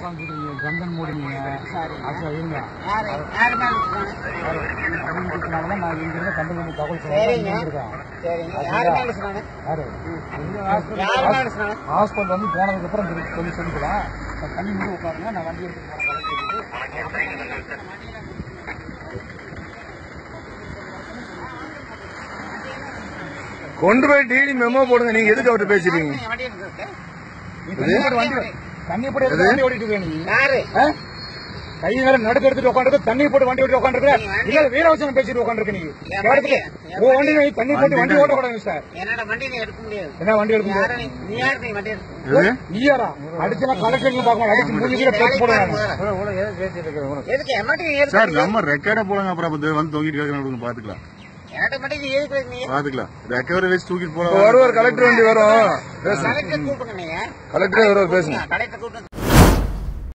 உட்காந்துருக்கீங்க கந்தன் மூடினீங்க ஆச்சா இருங்க யாரு யாரு மேல சொன்னாங்க? அப்படின்றதுனால தான் நான் இங்கிருந்து கந்தன் மூடி தகவல் சரிங்க. சொல்லியிருக்கேன் சரிங்க யாரு மேல சொன்னாங்க யாரு யாரு மேல சொன்னாங்க ஹாஸ்பிட்டல் வந்து போனதுக்கு அப்புறம் சொல்லி சொல்லி சொல்லிக்கலாம் நான் தண்ணி மூடி உட்காருங்க நான் வண்டி எடுத்து போறேன் கொண்டு போய் டெய்லி மெமோ போடுங்க நீங்க எதுக்கு அவர்கிட்ட பேசுறீங்க நீங்க வண்டி எடுத்துட்டு நீ தண்ணி போட்டு வண்டி தண்ணி போட்டு எடுத்து வண்டி ஓடிட்டு இருக்க நீ யாரு ஆ? கை வேற நடுக்க எடுத்துட்டு உட்காந்துருக்கு தண்ணி போட்டு வண்டி ஓட்டி உட்காந்துருக்க இல்ல வீரவசனம் பேசிட்டு உட்காந்துருக்க நீ என் இடத்துக்கு வண்டி- உன் வண்டி நீ தண்ணி போட்டு வண்டி ஓட்டக்கூடாது சார் என்னோட வண்டி நீ எடுக்க முடியாது என்ன வண்டி எடுக்க யாரு முடியாது நீ? நீ யாரு நீ வண்டி எடுக்க எது நீயாரா அடிச்சுனா கலெக்டர் பார்க்க அடிச்சு மூஞ்சில பேச்சு போடுவாங்க எதுக்கு எம்மாட்டி நீ சார் எதுக்கு நம்ம ரெக்கார்ட போடுங்க அப்புறம் அப்ப வந்து தூக்கிட்டு கேட்கணும் பாத்துக்கலாம் என்னோட வண்டி நீ எதுக்கு நீ பாத்துக்கலாம் ரெக்கவரி வச்சு தூக்கிட்டு போலாம் வருவார் கலெக்டர் வண்டி வரும் கலெக்டர் கூப்பிடுங்க நீங்க கலெக்டரே வருவார் பேசுங்க கலெக்டர் கூப்பிட்டு